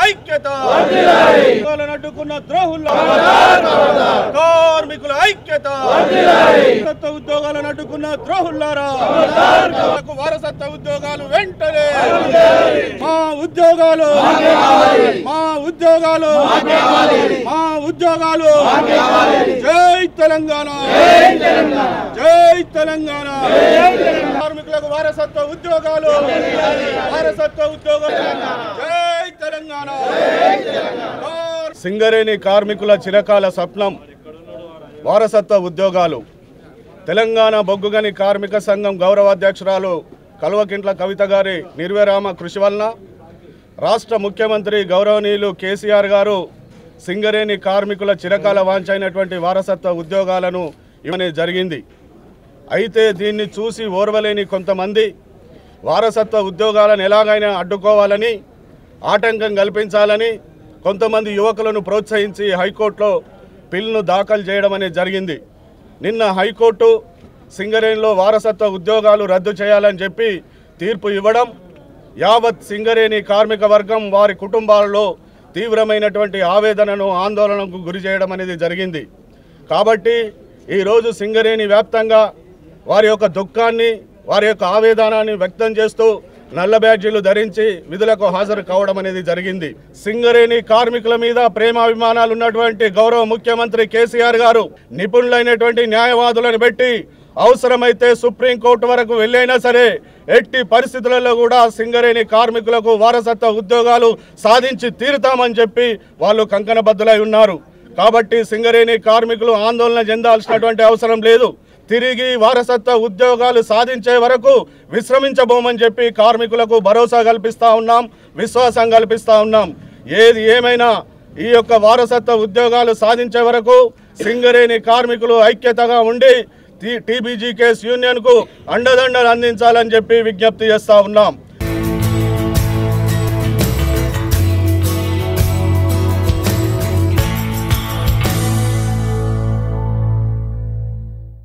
ఐక్యత ఉద్యోగాలను అడ్డుకున్న ద్రోహుల్లారా కార్మికుల ఐక్యత వారసత్వ ఉద్యోగాలను అడ్డుకున్న ద్రోహుల్లారా వాళ్లకు వారసత్వ ఉద్యోగాలు వెంటనే మా ఉద్యోగాలు మా ఉద్యోగాలు మా ఉద్యోగాలు జై తెలంగాణ జై తెలంగాణ కార్మికులకు వారసత్వ ఉద్యోగాలు వారసత్వ ఉద్యోగాలు జై తెలంగాణ సింగరేణి కార్మికుల చిరకాల స్వప్నం వారసత్వ ఉద్యోగాలు తెలంగాణ బొగ్గుగని కార్మిక సంఘం గౌరవ అధ్యక్షురాలు కల్వకింట్ల కవిత గారి నిర్విరామ కృషి వలన రాష్ట్ర ముఖ్యమంత్రి గౌరవనీయులు కేసీఆర్ గారు సింగరేణి కార్మికుల చిరకాల వాంఛైనటువంటి వారసత్వ ఉద్యోగాలను ఇవ్వని జరిగింది అయితే దీన్ని చూసి ఓర్వలేని కొంతమంది వారసత్వ ఉద్యోగాలను ఎలాగైనా అడ్డుకోవాలని ఆటంకం కల్పించాలని కొంతమంది యువకులను ప్రోత్సహించి హైకోర్టులో పిల్ను దాఖలు చేయడం అనేది జరిగింది నిన్న హైకోర్టు సింగరేణిలో వారసత్వ ఉద్యోగాలు రద్దు చేయాలని చెప్పి తీర్పు ఇవ్వడం యావత్ సింగరేణి కార్మిక వర్గం వారి కుటుంబాలలో తీవ్రమైనటువంటి ఆవేదనను ఆందోళనకు గురి చేయడం అనేది జరిగింది కాబట్టి ఈరోజు సింగరేణి వ్యాప్తంగా వారి యొక్క దుఃఖాన్ని వారి యొక్క ఆవేదనాన్ని వ్యక్తం చేస్తూ నల్ల బ్యాడ్జీలు ధరించి విధులకు హాజరు కావడం అనేది జరిగింది సింగరేణి కార్మికుల మీద ప్రేమాభిమానాలు ఉన్నటువంటి గౌరవ ముఖ్యమంత్రి కేసీఆర్ గారు నిపుణులైనటువంటి న్యాయవాదులను పెట్టి అవసరమైతే సుప్రీంకోర్టు వరకు వెళ్ళైనా సరే ఎట్టి పరిస్థితులలో కూడా సింగరేణి కార్మికులకు వారసత్వ ఉద్యోగాలు సాధించి తీరుతామని చెప్పి వాళ్ళు కంకణబద్దులై ఉన్నారు కాబట్టి సింగరేణి కార్మికులు ఆందోళన చెందాల్సినటువంటి అవసరం లేదు తిరిగి వారసత్వ ఉద్యోగాలు సాధించే వరకు విశ్రమించబోమని చెప్పి కార్మికులకు భరోసా కల్పిస్తా ఉన్నాం విశ్వాసం కల్పిస్తా ఉన్నాం ఏది ఏమైనా ఈ యొక్క వారసత్వ ఉద్యోగాలు సాధించే వరకు సింగరేణి కార్మికులు ఐక్యతగా ఉండి టీబీజీ కేస్ యూనియన్కు అండదండలు అందించాలని చెప్పి విజ్ఞప్తి చేస్తా ఉన్నాం